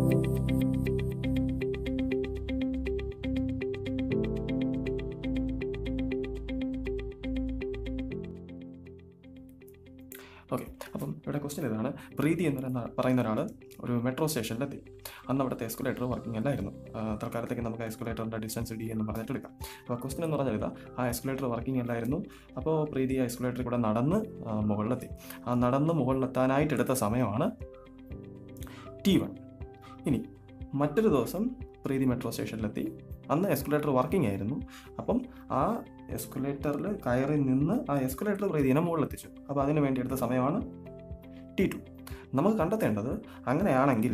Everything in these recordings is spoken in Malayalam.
ഓക്കെ അപ്പം ഇവിടെ ക്വസ്റ്റ്യൻ ഇതാണ് പ്രീതി എന്ന് പറയുന്ന പറയുന്ന ഒരാൾ ഒരു മെട്രോ സ്റ്റേഷനിലെത്തി അന്ന് അവിടുത്തെ എസ്കുലേറ്റർ വർക്കിംഗ് അല്ലായിരുന്നു ആ, തൽക്കാലത്തേക്ക് നമുക്ക് എസ്കുലേറ്ററിൻ്റെ ഡിസ്റ്റൻസ് ഡി എന്ന് പറഞ്ഞിട്ട് എടുക്കാം അപ്പോൾ ക്വസ്റ്റ്യൻ എന്ന് പറഞ്ഞാൽ ഇതാ ആ എസ്കുലേറ്റർ വർക്കിംഗ് അല്ലായിരുന്നു അപ്പോൾ പ്രീതി ആ എസ്കുലേറ്ററിൽ കൂടെ നടന്ന് ആ, മുകളിലെത്തി ആ നടന്ന് മുകളിലെത്താനായിട്ട് എടുത്ത സമയമാണ് ടി വൺ ഇനി മറ്റൊരു ദിവസം പ്രീതി മെട്രോ സ്റ്റേഷനിലെത്തി അന്ന് എസ്കുലേറ്റർ വർക്കിംഗ് ആയിരുന്നു അപ്പം ആ എസ്കുലേറ്ററിൽ കയറി നിന്ന് ആ എസ്കുലേറ്റർ പ്രീതിനെ മുകളിലെത്തിച്ചു അപ്പോൾ അതിന് വേണ്ടി എടുത്ത സമയമാണ് ടി ടു നമുക്ക് കണ്ടെത്തേണ്ടത് അങ്ങനെയാണെങ്കിൽ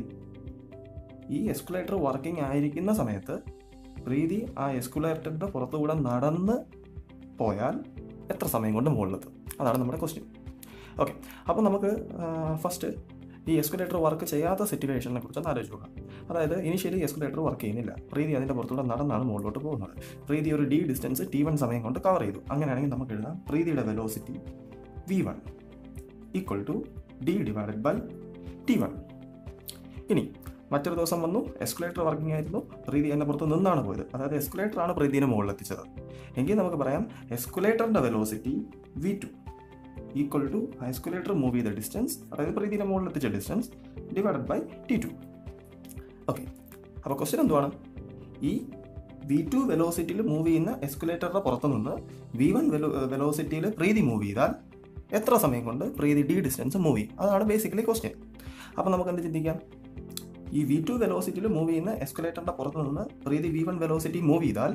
ഈ എസ്കുലേറ്റർ വർക്കിംഗ് ആയിരിക്കുന്ന സമയത്ത് പ്രീതി ആ എസ്കുലേറ്ററിൻ്റെ പുറത്തുകൂടെ നടന്ന് പോയാൽ എത്ര സമയം കൊണ്ട് മുകളിലെത്തും അതാണ് നമ്മുടെ ക്വസ്റ്റ്യൻ ഓക്കെ അപ്പോൾ നമുക്ക് ഫസ്റ്റ് ഈ എസ്കുലേറ്റർ വർക്ക് ചെയ്യാത്ത സിറ്റുവേഷനെ കുറിച്ചൊന്ന് ആലോചിച്ച് നോക്കാം അതായത് ഇനിഷ്യലി എസ്കുലേറ്റർ വർക്ക് ചെയ്യുന്നില്ല പ്രീതി അതിൻ്റെ പുറത്തൂടെ നടന്നാണ് മുകളിലോട്ട് പോകുന്നത് പ്രീതി ഒരു ഡി ഡിസ്റ്റൻസ് ടി വൺ സമയം കൊണ്ട് കവർ ചെയ്തു അങ്ങനെയാണെങ്കിൽ നമുക്ക് എഴുതാം പ്രീതിയുടെ velocity v one equal to d divided by t one ഇനി മറ്റൊരു ദിവസം വന്നു എസ്കുലേറ്റർ വർക്കിംഗ് ആയിരുന്നു പ്രീതി എന്നെ പുറത്ത് നിന്നാണ് പോയത് അതായത് എസ്കുലേറ്റർ ആണ് പ്രീതിനെ മുകളിൽ എത്തിച്ചത് എങ്കിൽ നമുക്ക് പറയാം എസ്കുലേറ്ററിൻ്റെ velocity v two equal to escalator move ചെയ്ത ഡിസ്റ്റൻസ് അതായത് പ്രീതിനെ മുകളിൽ എത്തിച്ച distance divided by t two okay അപ്പോൾ ക്വസ്റ്റ്യൻ എന്തുവാണ് ഈ വി ടു വെലോസിറ്റിയിൽ മൂവ് ചെയ്യുന്ന എസ്കുലേറ്ററുടെ പുറത്തു നിന്ന് വി വൺ വെലോ വെലോസിറ്റിയിൽ പ്രീതി മൂവ് ചെയ്താൽ എത്ര സമയം കൊണ്ട് പ്രീതി ഡി ഡിസ്റ്റൻസ് മൂവ് ചെയ്യും അതാണ് ബേസിക്കലി ക്വസ്റ്റ്യൻ അപ്പോൾ നമുക്ക് എന്ത് ചിന്തിക്കാം ഈ വി ടു വെലോസിറ്റിയിൽ മൂവ് ചെയ്യുന്ന എസ്കുലേറ്ററിന്റെ പുറത്തു നിന്ന് Preethi v one velocity move ചെയ്താൽ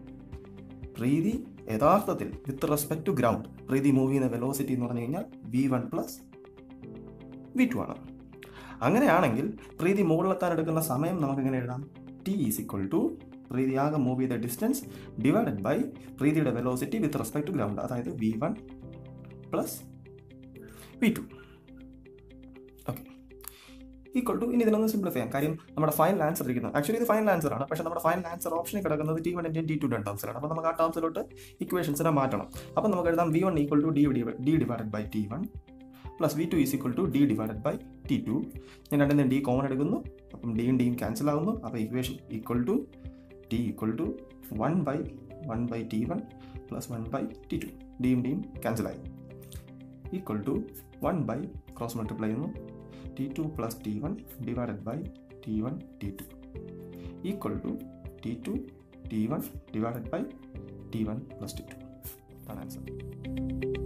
പ്രീതി യഥാർത്ഥത്തിൽ with respect to ground Preethi move ചെയ്യുന്ന വെലോസിറ്റി എന്ന് പറഞ്ഞു കഴിഞ്ഞാൽ v one plus v two ആണ് അങ്ങനെയാണെങ്കിൽ പ്രീതി മുകളിലെത്താൻ എടുക്കുന്ന സമയം നമുക്ക് എങ്ങനെ എഴുതാം t is equal to Preethi ആകെ മൂവ് ചെയ്ത ഡിസ്റ്റൻസ് ഡിവൈഡഡ് ബൈ പ്രീതിയുടെ velocity with respect to ground അതായത് v one plus v two okay equal to ഇനി ഇതിനൊന്ന് സിംപ്ലിഫൈ ചെയ്യാം കാര്യം നമ്മുടെ ഫൈനൽ ആൻസർ ഇരിക്കുന്നത് ആക്ച്വലി ഇത് ഫൈനൽ ആൻസർ ആണ് പക്ഷേ നമ്മുടെ ഫൈനൽ ആൻസർ ഓപ്ഷനിൽ കിടക്കുന്നത് ടി വണ്ണിൻ്റെയും ടി ടുൻ്റെയും ടേംസിലാണ് അപ്പോൾ നമുക്ക് ആ ടേംസിലോട്ട് ഇക്വേഷൻസിനെ മാറ്റണം അപ്പോൾ നമുക്ക് എഴുതാം v one equal to d d divided by t one plus v two is equal to d divided by t two ഞാൻ രണ്ടിനും ഡി കോമൺ എടുക്കുന്നു അപ്പം ഡിയും ഡിയും ക്യാൻസൽ ആകുന്നു അപ്പോൾ equation equal to t equal to one by one by t one plus one by t two ഡിയും ഡിയും ക്യാൻസലായി equal to one by cross multiply ചെയ്യുന്നു t two plus t one divided by t one t two equal to t two t one divided by t one plus t two അതാണ് ആൻസർ